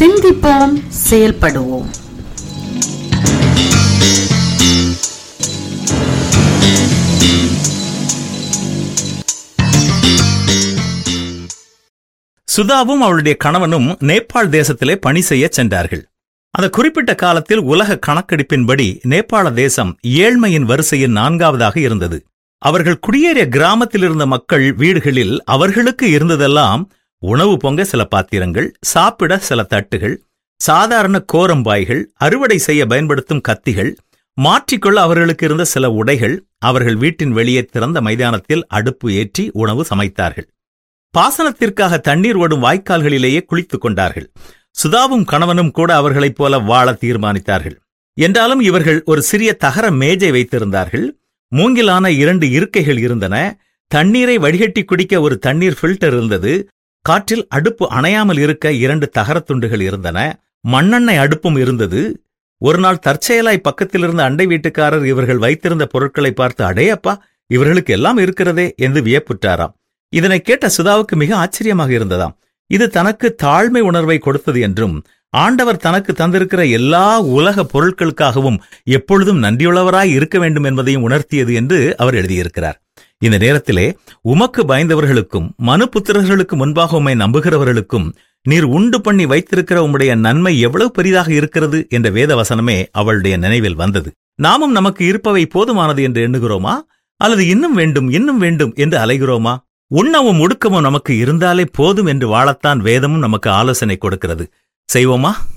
சிந்திப்போம் செயல்படுவோம் சுதாவும் அவளுடைய கணவனும் நேபாள் தேசத்திலே பணி செய்ய சென்றார்கள் அந்த குறிப்பிட்ட காலத்தில் உலக கணக்கெடுப்பின்படி நேபாள தேசம் ஏழ்மையின் வரிசையில் நான்காவதாக இருந்தது அவர்கள் குடியேறிய கிராமத்தில் இருந்த மக்கள் வீடுகளில் அவர்களுக்கு இருந்ததெல்லாம் உணவு பொங்க சில பாத்திரங்கள் சாப்பிட சில தட்டுகள் சாதாரண கோரம்பாய்கள் அறுவடை செய்ய பயன்படுத்தும் கத்திகள் மாற்றிக்கொள்ள அவர்களுக்கு இருந்த சில உடைகள் அவர்கள் வீட்டின் வெளியே திறந்த மைதானத்தில் அடுப்பு ஏற்றி உணவு சமைத்தார்கள் பாசனத்திற்காக தண்ணீர் ஓடும் வாய்க்கால்களிலேயே குளித்துக் கொண்டார்கள் சுதாவும் கணவனும் கூட அவர்களைப் போல வாழ தீர்மானித்தார்கள் என்றாலும் இவர்கள் ஒரு சிறிய தகர மேஜை வைத்திருந்தார்கள் மூங்கிலான இரண்டு இருக்கைகள் இருந்தன தண்ணீரை வடிகட்டி குடிக்க ஒரு தண்ணீர் ஃபில்டர் இருந்தது காற்றில் அடுப்பு அணையாமல் இருக்க இரண்டு தகரத் துண்டுகள் இருந்தன மண்ணெண்ணெய் அடுப்பும் இருந்தது ஒரு நாள் தற்செயலாய் பக்கத்தில் இருந்த அண்டை வீட்டுக்காரர் இவர்கள் வைத்திருந்த பொருட்களை பார்த்து அடேயப்பா இவர்களுக்கு எல்லாம் இருக்கிறதே என்று வியப்புற்றாராம் இதனை கேட்ட சுதாவுக்கு மிக ஆச்சரியமாக இருந்ததாம் இது தனக்கு தாழ்மை உணர்வை கொடுத்தது என்றும் ஆண்டவர் தனக்கு தந்திருக்கிற எல்லா உலக பொருட்களுக்காகவும் எப்பொழுதும் நன்றியுள்ளவராய் இருக்க வேண்டும் என்பதையும் உணர்த்தியது என்று அவர் எழுதியிருக்கிறார் இந்த நேரத்திலே உமக்கு பயந்தவர்களுக்கும் மனு புத்திரர்களுக்கு முன்பாக உம்மை நம்புகிறவர்களுக்கும் நீர் உண்டு பண்ணி வைத்திருக்கிற உம்முடைய நன்மை எவ்வளவு பெரிதாக இருக்கிறது என்ற வேத வசனமே அவளுடைய நினைவில் வந்தது நாமும் நமக்கு இருப்பவை போதுமானது என்று எண்ணுகிறோமா அல்லது இன்னும் வேண்டும் இன்னும் வேண்டும் என்று அலைகிறோமா உண்ணவும் ஒடுக்கவும் நமக்கு இருந்தாலே போதும் என்று வாழத்தான் வேதமும் நமக்கு ஆலோசனை கொடுக்கிறது செய்வோமா